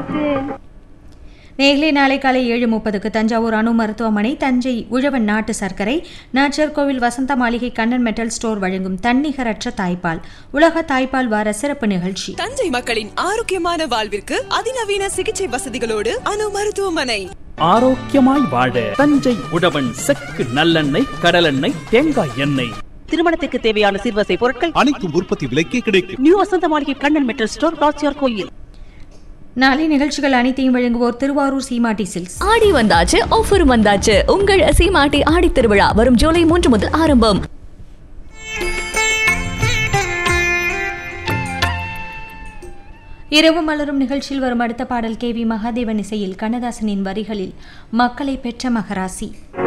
பார்த்தேன் நேர்களே நாளை காலை ஏழு முப்பதுக்கு தஞ்சாவூர் அணு மருத்துவமனை தஞ்சை உழவன் நாட்டு சர்க்கரை நாச்சர்கோவில் வசந்த மாளிகை கண்ணன் மெட்டல் ஸ்டோர் வழங்கும் தன்னிகரற்ற தாய்ப்பால் உலக தாய்ப்பால் வார சிறப்பு நிகழ்ச்சி தஞ்சை மக்களின் ஆரோக்கியமான வாழ்விற்கு அதிநவீன சிகிச்சை வசதிகளோடு அணு மருத்துவமனை ஆரோக்கியமாய் வாழ தஞ்சை உழவன் செக்கு நல்லெண்ணெய் கடலெண்ணெய் தேங்காய் எண்ணெய் திருமணத்துக்கு தேவையான சிறுவசை பொருட்கள் அனைத்தும் உற்பத்தி விலைக்கே கிடைக்கும் நியூ வசந்த மாளிகை கண்ணன் மெட்டல் ஸ்டோர் ராச்சியார் கோயில் நாளை நிகழ்ச்சிகள் அனைத்தையும் வழங்குவோர் திருவாரூர் சீமாட்டி சில்க்ஸ் ஆடி வந்தாச்சு ஆஃபரும் வந்தாச்சு உங்கள் சீமாட்டி ஆடி திருவிழா வரும் ஜூலை மூன்று முதல் ஆரம்பம் இரவு மலரும் நிகழ்ச்சியில் வரும் அடுத்த பாடல் கே வி மகாதேவன் இசையில் கண்ணதாசனின் வரிகளில் மக்களை பெற்ற மகராசி